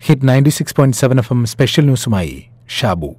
Hit ninety six point seven F M special ന്യൂസുമായി ഷാബു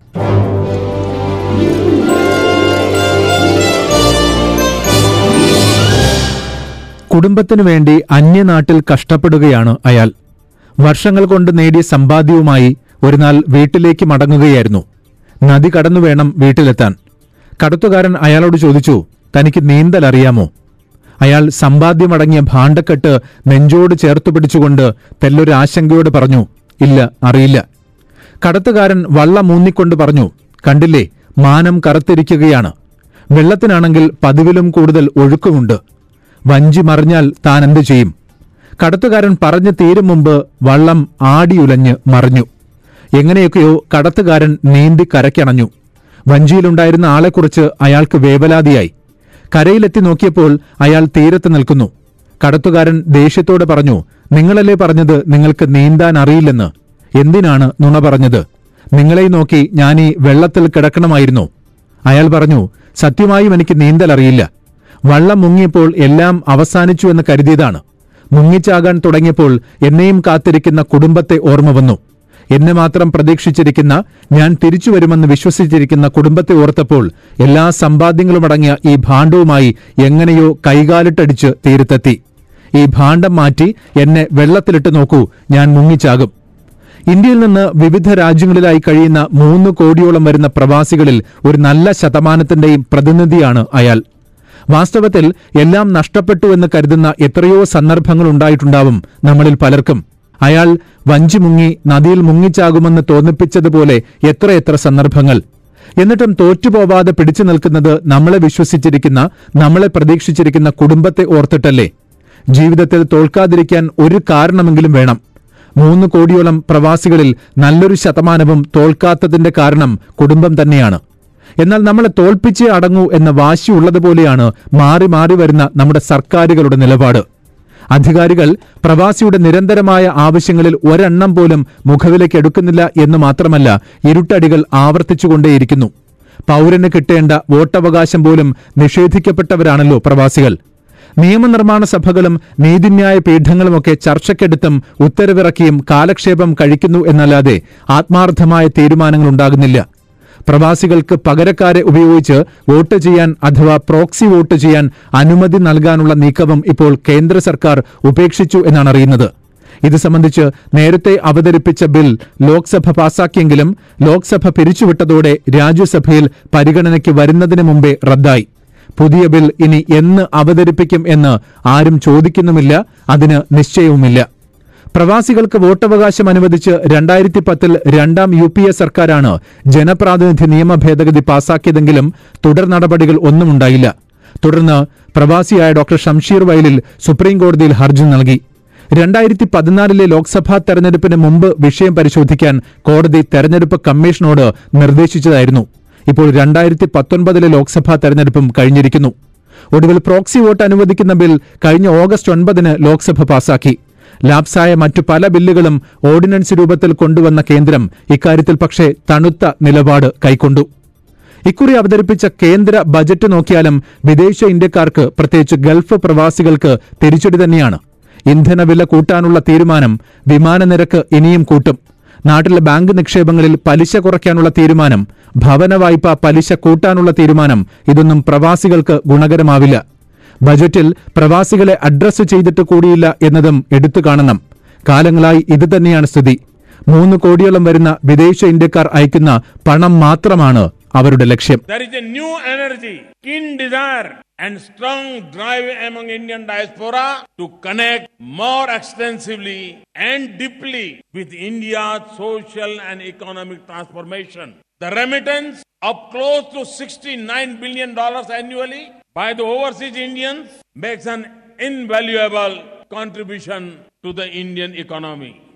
കുടുംബത്തിനു വേണ്ടി അന്യനാട്ടിൽ കഷ്ടപ്പെടുകയാണ് അയാൾ വർഷങ്ങൾ കൊണ്ട് നേടിയ സമ്പാദ്യവുമായി ഒരുനാൾ വീട്ടിലേക്ക് മടങ്ങുകയായിരുന്നു നദി കടന്നു വേണം വീട്ടിലെത്താൻ കടത്തുകാരൻ അയാളോട് ചോദിച്ചു തനിക്ക് നീന്തൽ അറിയാമോ അയാൾ സമ്പാദ്യമടങ്ങിയ ഭാണ്ഡക്കെട്ട് നെഞ്ചോട് ചേർത്തു പിടിച്ചുകൊണ്ട് തെല്ലൊരു ആശങ്കയോട് പറഞ്ഞു ഇല്ല അറിയില്ല കടത്തുകാരൻ വള്ളം മൂന്നിക്കൊണ്ട് പറഞ്ഞു കണ്ടില്ലേ മാനം കറുത്തിരിക്കുകയാണ് വെള്ളത്തിനാണെങ്കിൽ പതിവിലും കൂടുതൽ ഒഴുക്കുമുണ്ട് വഞ്ചി മറിഞ്ഞാൽ താൻ എന്തു ചെയ്യും കടത്തുകാരൻ പറഞ്ഞു തീരും മുമ്പ് വള്ളം ആടിയുലഞ്ഞ് മറിഞ്ഞു എങ്ങനെയൊക്കെയോ കടത്തുകാരൻ നീന്തി കരയ്ക്കണഞ്ഞു വഞ്ചിയിലുണ്ടായിരുന്ന ആളെക്കുറിച്ച് അയാൾക്ക് വേവലാതിയായി കരയിലെത്തി നോക്കിയപ്പോൾ അയാൾ തീരത്ത് നിൽക്കുന്നു കടത്തുകാരൻ ദേഷ്യത്തോടെ പറഞ്ഞു നിങ്ങളല്ലേ പറഞ്ഞത് നിങ്ങൾക്ക് നീന്താൻ അറിയില്ലെന്ന് എന്തിനാണ് നുണ പറഞ്ഞത് നിങ്ങളെ നോക്കി ഞാൻ ഈ വെള്ളത്തിൽ കിടക്കണമായിരുന്നു അയാൾ പറഞ്ഞു സത്യമായും എനിക്ക് നീന്തൽ അറിയില്ല വള്ളം മുങ്ങിയപ്പോൾ എല്ലാം അവസാനിച്ചു എന്ന് കരുതിയതാണ് മുങ്ങിച്ചാകാൻ തുടങ്ങിയപ്പോൾ എന്നെയും കാത്തിരിക്കുന്ന കുടുംബത്തെ ഓർമ്മ വന്നു എന്നെ മാത്രം പ്രതീക്ഷിച്ചിരിക്കുന്ന ഞാൻ തിരിച്ചു വരുമെന്ന് വിശ്വസിച്ചിരിക്കുന്ന കുടുംബത്തെ ഓർത്തപ്പോൾ എല്ലാ സമ്പാദ്യങ്ങളുമടങ്ങിയ ഈ ഭാണ്ഡവുമായി എങ്ങനെയോ കൈകാലിട്ടടിച്ച് തീരത്തെത്തി ഈ ഭാണ്ഡം മാറ്റി എന്നെ വെള്ളത്തിലിട്ട് നോക്കൂ ഞാൻ മുങ്ങിച്ചാകും ഇന്ത്യയിൽ നിന്ന് വിവിധ രാജ്യങ്ങളിലായി കഴിയുന്ന മൂന്ന് കോടിയോളം വരുന്ന പ്രവാസികളിൽ ഒരു നല്ല ശതമാനത്തിന്റെയും പ്രതിനിധിയാണ് അയാൾ വാസ്തവത്തിൽ എല്ലാം നഷ്ടപ്പെട്ടു എന്ന് കരുതുന്ന എത്രയോ സന്ദർഭങ്ങൾ ഉണ്ടായിട്ടുണ്ടാവും നമ്മളിൽ പലർക്കും അയാൾ വഞ്ചി മുങ്ങി നദിയിൽ മുങ്ങിച്ചാകുമെന്ന് തോന്നിപ്പിച്ചതുപോലെ എത്രയെത്ര സന്ദർഭങ്ങൾ എന്നിട്ടും തോറ്റുപോവാതെ പിടിച്ചു നിൽക്കുന്നത് നമ്മളെ വിശ്വസിച്ചിരിക്കുന്ന നമ്മളെ പ്രതീക്ഷിച്ചിരിക്കുന്ന കുടുംബത്തെ ഓർത്തിട്ടല്ലേ ജീവിതത്തിൽ തോൽക്കാതിരിക്കാൻ ഒരു കാരണമെങ്കിലും വേണം മൂന്ന് കോടിയോളം പ്രവാസികളിൽ നല്ലൊരു ശതമാനവും തോൽക്കാത്തതിന്റെ കാരണം കുടുംബം തന്നെയാണ് എന്നാൽ നമ്മളെ തോൽപ്പിച്ചേ അടങ്ങൂ എന്ന വാശിയുള്ളതുപോലെയാണ് മാറി മാറി വരുന്ന നമ്മുടെ സർക്കാരുകളുടെ നിലപാട് അധികാരികൾ പ്രവാസിയുടെ നിരന്തരമായ ആവശ്യങ്ങളിൽ ഒരെണ്ണം പോലും മുഖവിലേക്ക് എടുക്കുന്നില്ല എന്ന് മാത്രമല്ല ഇരുട്ടടികൾ ആവർത്തിച്ചുകൊണ്ടേയിരിക്കുന്നു പൗരന് കിട്ടേണ്ട വോട്ടവകാശം പോലും നിഷേധിക്കപ്പെട്ടവരാണല്ലോ പ്രവാസികൾ നിയമനിർമ്മാണ സഭകളും നീതിന്യായ പീഠങ്ങളുമൊക്കെ ചർച്ചയ്ക്കെടുത്തും ഉത്തരവിറക്കിയും കാലക്ഷേപം കഴിക്കുന്നു എന്നല്ലാതെ ആത്മാർത്ഥമായ തീരുമാനങ്ങൾ ഉണ്ടാകുന്നില്ല പ്രവാസികൾക്ക് പകരക്കാരെ ഉപയോഗിച്ച് വോട്ട് ചെയ്യാൻ അഥവാ പ്രോക്സി വോട്ട് ചെയ്യാൻ അനുമതി നൽകാനുള്ള നീക്കവും ഇപ്പോൾ കേന്ദ്ര സർക്കാർ ഉപേക്ഷിച്ചു എന്നാണ് അറിയുന്നത് ഇത് സംബന്ധിച്ച് നേരത്തെ അവതരിപ്പിച്ച ബിൽ ലോക്സഭ പാസാക്കിയെങ്കിലും ലോക്സഭ പിരിച്ചുവിട്ടതോടെ രാജ്യസഭയിൽ പരിഗണനയ്ക്ക് വരുന്നതിന് മുമ്പേ റദ്ദായി പുതിയ ബിൽ ഇനി എന്ന് അവതരിപ്പിക്കും എന്ന് ആരും ചോദിക്കുന്നുമില്ല അതിന് നിശ്ചയവുമില്ല പ്രവാസികൾക്ക് വോട്ടവകാശം അനുവദിച്ച് രണ്ടായിരത്തി പത്തിൽ രണ്ടാം യു പി എ സർക്കാരാണ് ജനപ്രാതിനിധ്യ നിയമ ഭേദഗതി പാസാക്കിയതെങ്കിലും തുടർ നടപടികൾ ഒന്നും ഉണ്ടായില്ല തുടർന്ന് പ്രവാസിയായ ഡോക്ടർ ഷംഷീർ വയലിൽ സുപ്രീംകോടതിയിൽ ഹർജി നൽകി രണ്ടായിരത്തി പതിനാലിലെ ലോക്സഭാ തെരഞ്ഞെടുപ്പിന് മുമ്പ് വിഷയം പരിശോധിക്കാൻ കോടതി തെരഞ്ഞെടുപ്പ് കമ്മീഷനോട് നിർദ്ദേശിച്ചതായിരുന്നു ഇപ്പോൾ രണ്ടായിരത്തി പത്തൊൻപതിലെ ലോക്സഭാ തെരഞ്ഞെടുപ്പും കഴിഞ്ഞിരിക്കുന്നു ഒടുവിൽ പ്രോക്സി വോട്ട് അനുവദിക്കുന്ന ബിൽ കഴിഞ്ഞ ഓഗസ്റ്റ് ഒൻപതിന് ലോക്സഭ പാസാക്കി ലാപ്സായ മറ്റു പല ബില്ലുകളും ഓർഡിനൻസ് രൂപത്തിൽ കൊണ്ടുവന്ന കേന്ദ്രം ഇക്കാര്യത്തിൽ പക്ഷേ തണുത്ത നിലപാട് കൈക്കൊണ്ടു ഇക്കുറി അവതരിപ്പിച്ച കേന്ദ്ര ബജറ്റ് നോക്കിയാലും വിദേശ ഇന്ത്യക്കാർക്ക് പ്രത്യേകിച്ച് ഗൾഫ് പ്രവാസികൾക്ക് തിരിച്ചടി തന്നെയാണ് ഇന്ധനവില കൂട്ടാനുള്ള തീരുമാനം വിമാന നിരക്ക് ഇനിയും കൂട്ടും നാട്ടിലെ ബാങ്ക് നിക്ഷേപങ്ങളിൽ പലിശ കുറയ്ക്കാനുള്ള തീരുമാനം ഭവന വായ്പ പലിശ കൂട്ടാനുള്ള തീരുമാനം ഇതൊന്നും പ്രവാസികൾക്ക് ഗുണകരമാവില്ല ബജറ്റിൽ പ്രവാസികളെ അഡ്രസ് ചെയ്തിട്ട് കൂടിയില്ല എന്നതും എടുത്തു കാണണം കാലങ്ങളായി ഇത് തന്നെയാണ് സ്ഥിതി മൂന്ന് കോടിയോളം വരുന്ന വിദേശ ഇന്ത്യക്കാർ അയക്കുന്ന പണം മാത്രമാണ് അവരുടെ ലക്ഷ്യം There is a new energy, keen desire, and strong drive among Indian diaspora to connect more extensively and deeply with India's social and economic transformation. The remittance of close to $69 billion annually by the overseas Indians makes an invaluable contribution to the Indian economy.